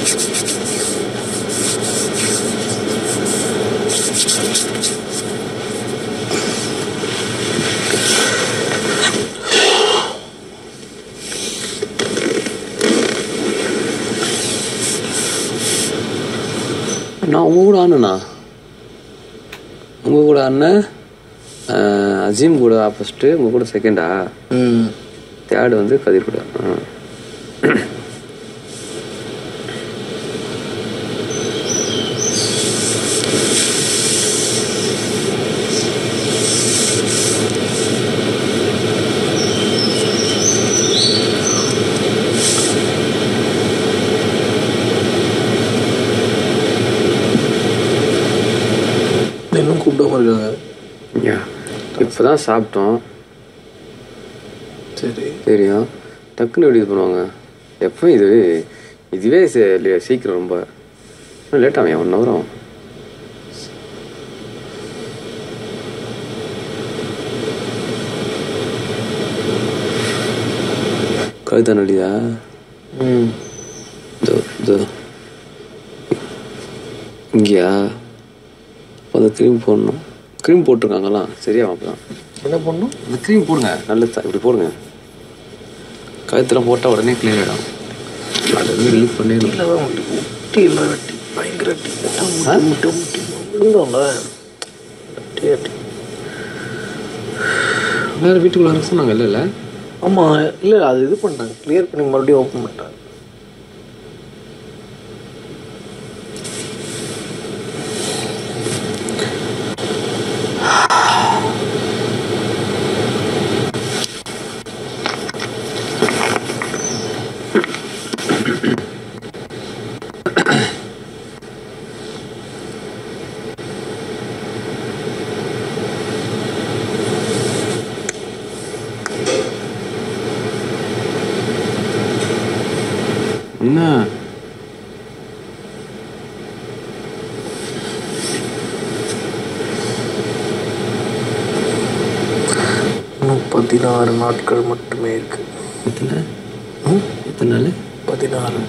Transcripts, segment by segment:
நான் உங்க கூட ஆனண்ணா உங்க கூட ஆடினேன் அசீம் கூட ஃபர்ஸ்ட்டு உங்க கூட செகண்டா ம் தேர்டு வந்து கதிர் கூட ஆ. இன்னும் கூப்பிடாம இருக்காங்க யா இப்போதான் சாப்பிட்டோம் சரி தெரியும் டக்குன்னு எப்படி இது பண்ணுவாங்க எப்பவும் இது இதுவே சே- லே- சீக்கிரம் ரொம்ப லேட் ஆகும் ஒன் ஹவர் ஆகும் கழுத்த நடிதா ம் இதோ இதோ இங்கேயா அந்த க்ரீம் போடணும் க்ரீம் போட்டிருக்காங்கலாம் சரியாகும் அப்போ தான் என்ன பண்ணும் இந்த க்ரீம் போடுங்க நல்லது தான் இப்படி போடுங்க கழுத்தில் போட்டால் உடனே கிளியர் ஆகிடும் அதை வந்து ரிலீஃப் பண்ணிடணும் இல்லை தான் முட்டி முட்டி இல்லை வெட்டி பயங்கர வெட்டி முட்டை முட்டை முட்டி விழுந்தோம்ல வெட்டி வெட்டி வேறு வீட்டுக்குள்ள வர சொன்னாங்க இல்லை இல்லை ஆமாம் இல்லை அது இது பண்ணிட்டாங்க கிளியர் பண்ணி மறுபடியும் ஓப்பன் பண்ணிட்டாங்க என்ன இன்னும் பதினாறு நாட்கள் மட்டுமே இருக்கு எத்தனை எத்தனை நாள் பதினாறு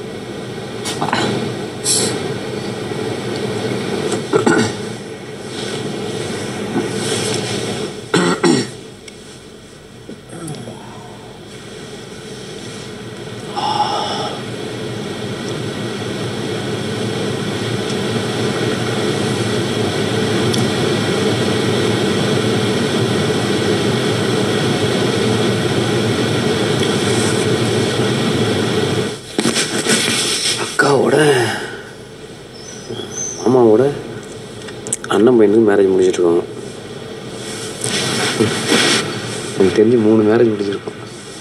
அக்காவோட மாமாவோட அண்ணன் பையனுக்கு மேரேஜ் முடிச்சிட்ருக்கோம் எனக்கு தெரிஞ்சு மூணு மேரேஜ் முடிச்சிருக்கோம்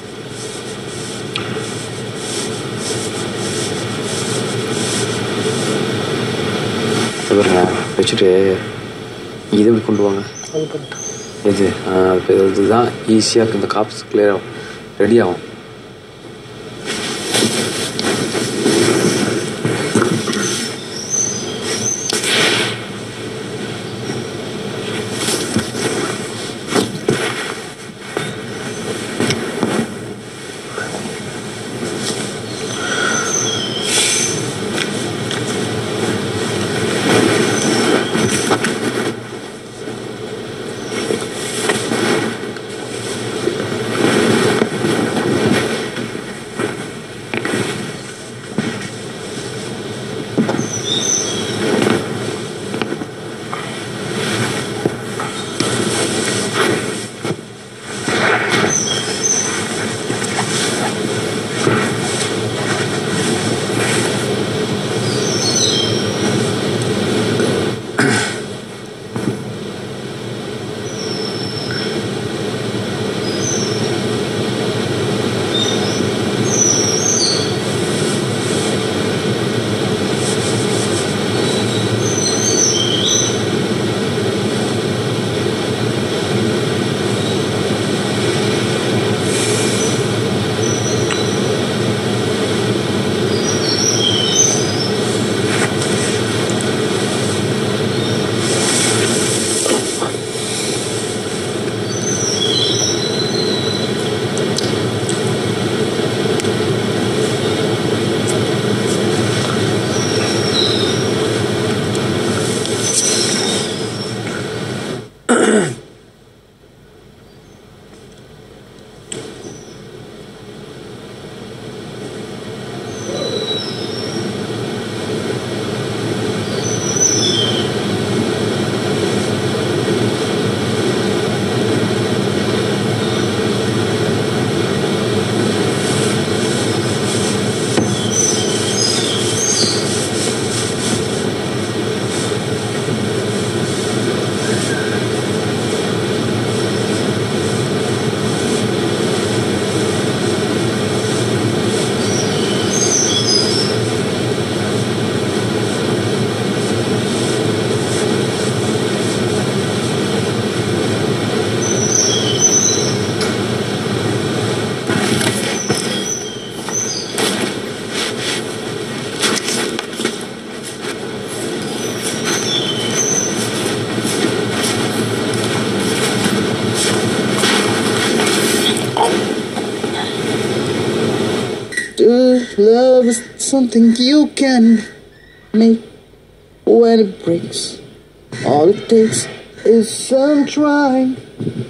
பாருங்க வச்சுட்டு இதை இப்படி கொண்டு வாங்க அது பண்ணிட்டேன் இது ஆ, இப்ப இதுதான் ஈஸியாக இந்த காப்ஸ் கிளியர் ஆகும் ரெடி ஆகும் Uh, love is something you can make when it breaks. All it takes is some trying.